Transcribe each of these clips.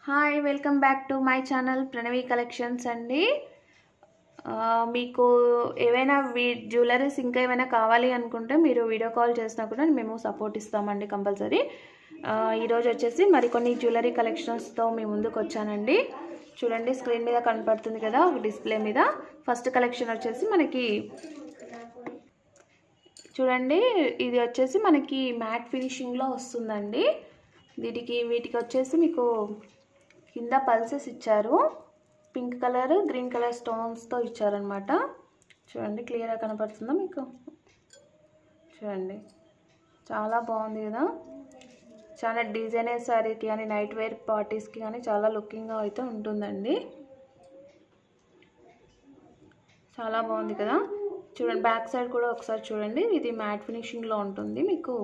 hi welcome back to my channel Pranavi collections అండి ఆ, మీకు ఏవైనా వీ జ్యువెలరీస్ ఇంకా ఏమైనా కావాలి అనుకుంటే మీరు వీడియో కాల్ చేసినా కూడా మేము సపోర్ట్ ఇస్తామండి కంపల్సరీ ఆ, ఈరోజు వచ్చేసి మరికొన్ని జ్యువెలరీ కలెక్షన్స్తో మీ ముందుకు వచ్చానండి చూడండి స్క్రీన్ మీద కనపడుతుంది కదా ఒక డిస్ప్లే మీద ఫస్ట్ కలెక్షన్ వచ్చేసి మనకి చూడండి ఇది వచ్చేసి మనకి మ్యాట్ ఫినిషింగ్లో వస్తుందండి వీటికి వీటికి వచ్చేసి మీకు కింద పల్సెస్ ఇచ్చారు పింక్ కలర్ గ్రీన్ కలర్ స్టోన్స్తో ఇచ్చారనమాట చూడండి క్లియర్గా కనపడుతుందా మీకు చూడండి చాలా బాగుంది కదా చాలా డిజైనర్ శారీకి కానీ నైట్ వేర్ పార్టీస్కి కానీ చాలా లుకింగ్గా అయితే ఉంటుందండి చాలా బాగుంది కదా చూడండి బ్యాక్ సైడ్ కూడా ఒకసారి చూడండి ఇది మ్యాట్ ఫినిషింగ్లో ఉంటుంది మీకు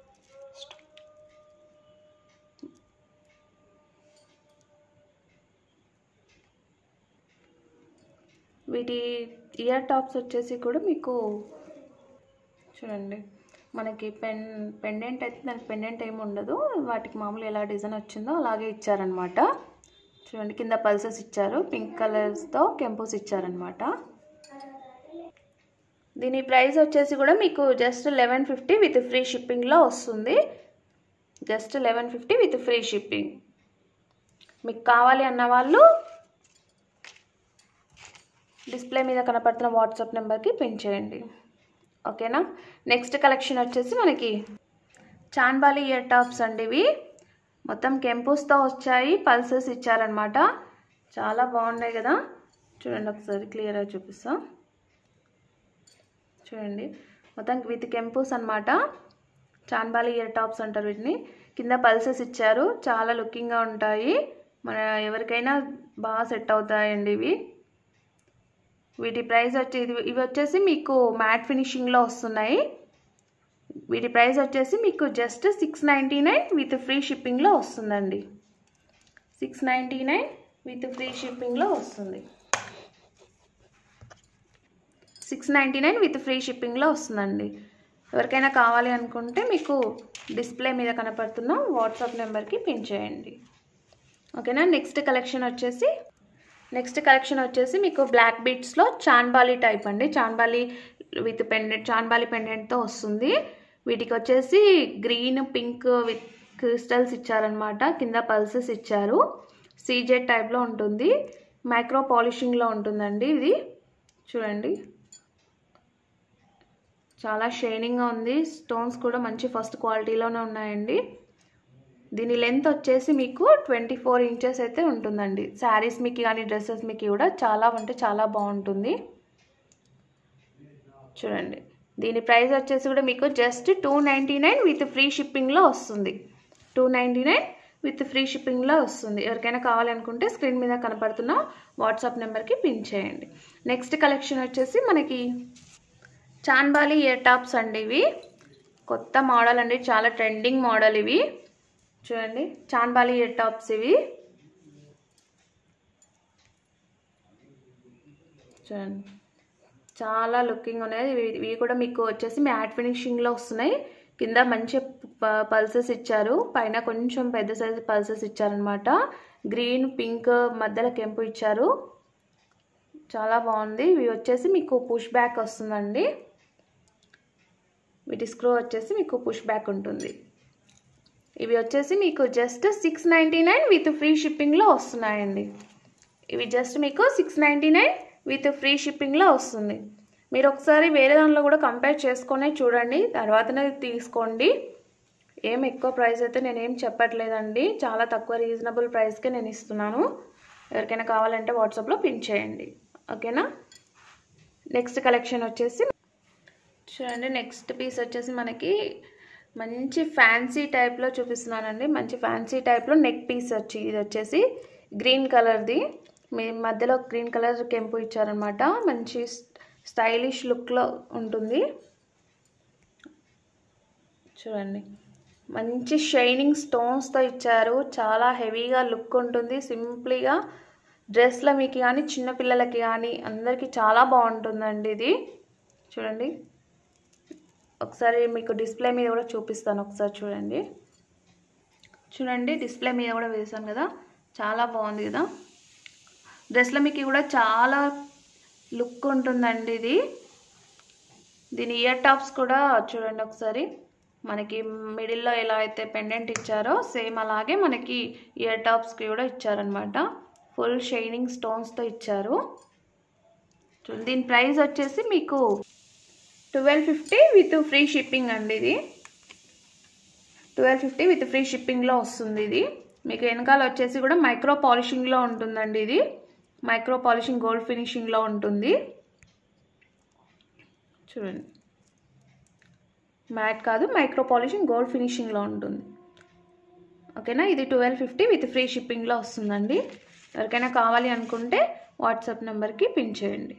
వీటి ఇయర్ టాప్స్ వచ్చేసి కూడా మీకు చూడండి మనకి పెన్ పెండెంట్ అయితే దానికి పెండెంట్ ఏమి ఉండదు వాటికి మామూలు ఎలా డిజైన్ వచ్చిందో అలాగే ఇచ్చారనమాట చూడండి కింద పల్సెస్ ఇచ్చారు పింక్ కలర్స్తో కెంపోస్ ఇచ్చారనమాట దీని ప్రైస్ వచ్చేసి కూడా మీకు just eleven fifty with free షిప్పింగ్లో వస్తుంది just eleven fifty with free shipping మీకు కావాలి అన్న వాళ్ళు డిస్ప్లే మీద కనపడుతున్న వాట్సాప్ నెంబర్కి పిన్ చేయండి ఓకేనా నెక్స్ట్ కలెక్షన్ వచ్చేసి మనకి చాన్బాలి ఇయర్ టాప్స్ అండి ఇవి మొత్తం కెంపుస్తో వచ్చాయి పల్సెస్ ఇచ్చారనమాట చాలా బాగున్నాయి కదా చూడండి ఒకసారి క్లియర్గా చూపిస్తాం చూడండి మొత్తం విత్ కెంపూస్ అనమాట చాన్బాలి ఇయర్ టాప్స్ అంటారు వీటిని కింద పల్సెస్ ఇచ్చారు చాలా లుకింగ్గా ఉంటాయి మన ఎవరికైనా బాగా సెట్ అవుతాయండి ఇవి వీటి ప్రైస్ వచ్చి ఇది ఇవి వచ్చేసి మీకు మ్యాట్ ఫినిషింగ్లో వస్తున్నాయి వీటి ప్రైస్ వచ్చేసి మీకు just six ninety nine with free షిప్పింగ్లో వస్తుందండి six ninety nine with free షిప్పింగ్లో వస్తుంది six ninety nine with free షిప్పింగ్లో వస్తుందండి ఎవరికైనా కావాలి అనుకుంటే మీకు డిస్ప్లే మీద కనపడుతున్న వాట్సాప్ నెంబర్కి పిన్ చేయండి ఓకేనా నెక్స్ట్ కలెక్షన్ వచ్చేసి నెక్స్ట్ కలెక్షన్ వచ్చేసి మీకు బ్లాక్ బీట్స్లో చాన్బాలి టైప్ అండి చాన్బాలి విత్ పెండెంట్ చాన్బాలి పెండెంట్తో వస్తుంది వీటికి వచ్చేసి గ్రీన్ పింక్ విత్ క్రిస్టల్స్ ఇచ్చారనమాట కింద పల్సెస్ ఇచ్చారు సీజెడ్ టైప్లో ఉంటుంది మైక్రో పాలిషింగ్లో ఉంటుందండి ఇది చూడండి చాలా షైనింగ్గా ఉంది స్టోన్స్ కూడా మంచి ఫస్ట్ క్వాలిటీలోనే ఉన్నాయండి దీని లెంత్ వచ్చేసి మీకు ట్వంటీ ఫోర్ ఇంచెస్ అయితే ఉంటుందండి శారీస్ మీకు కానీ డ్రెస్సెస్ మీకు కూడా చాలా అంటే చాలా బాగుంటుంది చూడండి దీని ప్రైస్ వచ్చేసి కూడా మీకు just two ninety nine with free షిప్పింగ్లో వస్తుంది two ninety nine with free షిప్పింగ్లో వస్తుంది ఎవరికైనా కావాలనుకుంటే స్క్రీన్ మీద కనపడుతున్న వాట్సాప్ నెంబర్కి పిన్ చేయండి నెక్స్ట్ కలెక్షన్ వచ్చేసి మనకి చాన్బాలి ఇయర్ టాప్స్ అండి ఇవి కొత్త మోడల్ అండి చాలా ట్రెండింగ్ మోడల్ ఇవి చూడండి చాన్బాలి ఇయర్ టాప్స్ ఇవి చూడండి చాలా లుకింగ్ ఉన్నాయి ఇవి ఇవి కూడా మీకు వచ్చేసి మ్యాట్ ఫినిషింగ్లో వస్తున్నాయి కింద మంచి పల్సెస్ ఇచ్చారు పైన కొంచెం పెద్ద సైజు పల్సెస్ ఇచ్చారనమాట గ్రీన్ పింక్ మధ్యలో కెంపు ఇచ్చారు చాలా బాగుంది ఇవి వచ్చేసి మీకు పుష్ బ్యాక్ వస్తుందండి వీటి స్క్రూ వచ్చేసి మీకు పుష్ బ్యాక్ ఉంటుంది ఇవి వచ్చేసి మీకు just six ninety nine with free షిప్పింగ్లో వస్తున్నాయండి ఇవి జస్ట్ మీకు six ninety nine with free షిప్పింగ్లో వస్తుంది మీరు ఒకసారి వేరే దాంట్లో కూడా కంపేర్ చేసుకొని చూడండి తర్వాతనే తీసుకోండి ఏం ఎక్కువ ప్రైస్ అయితే నేనేం చెప్పట్లేదండి చాలా తక్కువ రీజనబుల్ ప్రైస్కే నేను ఇస్తున్నాను ఎవరికైనా కావాలంటే వాట్సాప్లో పిన్ చేయండి ఓకేనా నెక్స్ట్ కలెక్షన్ వచ్చేసి చూడండి నెక్స్ట్ పీస్ వచ్చేసి మనకి మంచి ఫ్యాన్సీ టైప్లో చూపిస్తున్నానండి మంచి ఫ్యాన్సీ టైప్లో నెక్ పీస్ వచ్చి ఇది వచ్చేసి గ్రీన్ కలర్ది మీ మధ్యలో గ్రీన్ కలర్ కెంపు ఇచ్చారనమాట మంచి స్టైలిష్ లుక్లో ఉంటుంది చూడండి మంచి షైనింగ్ స్టోన్స్తో ఇచ్చారు చాలా హెవీగా లుక్ ఉంటుంది సింప్లీగా డ్రెస్లో మీకు కానీ చిన్నపిల్లలకి కానీ అందరికీ చాలా బాగుంటుందండి ఇది చూడండి ఒకసారి మీకు డిస్ప్లే మీద కూడా చూపిస్తాను ఒకసారి చూడండి చూడండి డిస్ప్లే మీద కూడా వేసాను కదా చాలా బాగుంది కదా డ్రెస్లో మీకు కూడా చాలా లుక్ ఉంటుందండి ఇది దీని ఇయర్ టాప్స్ కూడా చూడండి ఒకసారి మనకి మిడిల్లో ఎలా అయితే పెండెంట్ ఇచ్చారో సేమ్ అలాగే మనకి ఇయర్ టాప్స్కి కూడా ఇచ్చారనమాట ఫుల్ షైనింగ్ స్టోన్స్తో ఇచ్చారు చూడండి దీని ప్రైస్ వచ్చేసి మీకు twelve fifty with free shipping అండి ఇది ట్వెల్వ్ ఫిఫ్టీ విత్ ఫ్రీ షిప్పింగ్లో వస్తుంది ఇది మీకు వెనకాల వచ్చేసి కూడా మైక్రో పాలిషింగ్లో ఉంటుందండి ఇది మైక్రో పాలిషింగ్ గోల్డ్ ఫినిషింగ్లో ఉంటుంది చూడండి మ్యాట్ కాదు మైక్రో పాలిషింగ్ గోల్డ్ ఫినిషింగ్లో ఉంటుంది ఓకేనా ఇది ట్వెల్వ్ ఫిఫ్టీ విత్ ఫ్రీ షిప్పింగ్లో వస్తుందండి ఎవరికైనా కావాలి అనుకుంటే వాట్సాప్ నెంబర్కి పిన్ చేయండి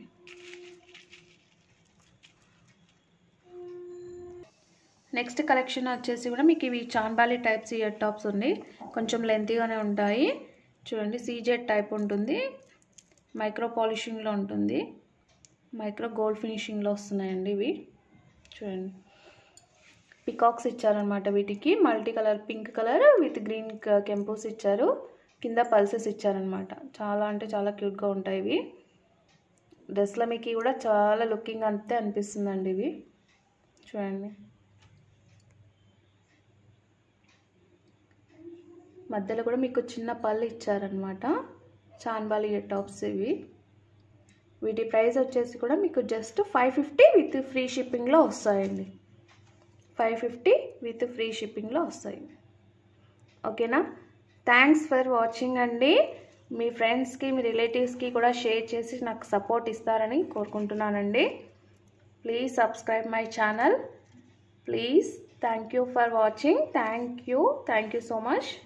నెక్స్ట్ కలెక్షన్ వచ్చేసి కూడా మీకు ఇవి చాన్బాలి టైప్స్ ఇయర్ టాప్స్ ఉంది కొంచెం లెంతీగానే ఉంటాయి చూడండి సీజెడ్ టైప్ ఉంటుంది మైక్రో పాలిషింగ్లో ఉంటుంది మైక్రో గోల్డ్ ఫినిషింగ్లో వస్తున్నాయండి ఇవి చూడండి పికాక్స్ ఇచ్చారనమాట వీటికి multi colour pink colour with green కెంపోస్ ఇచ్చారు కింద పల్సెస్ ఇచ్చారనమాట చాలా అంటే చాలా క్యూట్గా ఉంటాయి ఇవి డ్రెస్లో మీకు కూడా చాలా లుకింగ్ అంతే అనిపిస్తుందండి ఇవి చూడండి మధ్యలో కూడా మీకు చిన్న పళ్ళు ఇచ్చారనమాట చాన్బాలి ఇయర్ టాప్స్ ఇవి వీటి ప్రైస్ వచ్చేసి కూడా మీకు just five fifty with free షిప్పింగ్లో వస్తాయండి ఫైవ్ ఫిఫ్టీ విత్ ఫ్రీ షిప్పింగ్లో వస్తాయి ఓకేనా థ్యాంక్స్ ఫర్ వాచింగ్ అండి మీ ఫ్రెండ్స్కి మీ రిలేటివ్స్కి కూడా షేర్ చేసి నాకు సపోర్ట్ ఇస్తారని కోరుకుంటున్నానండి please subscribe my channel please thank you for watching thank you thank you so much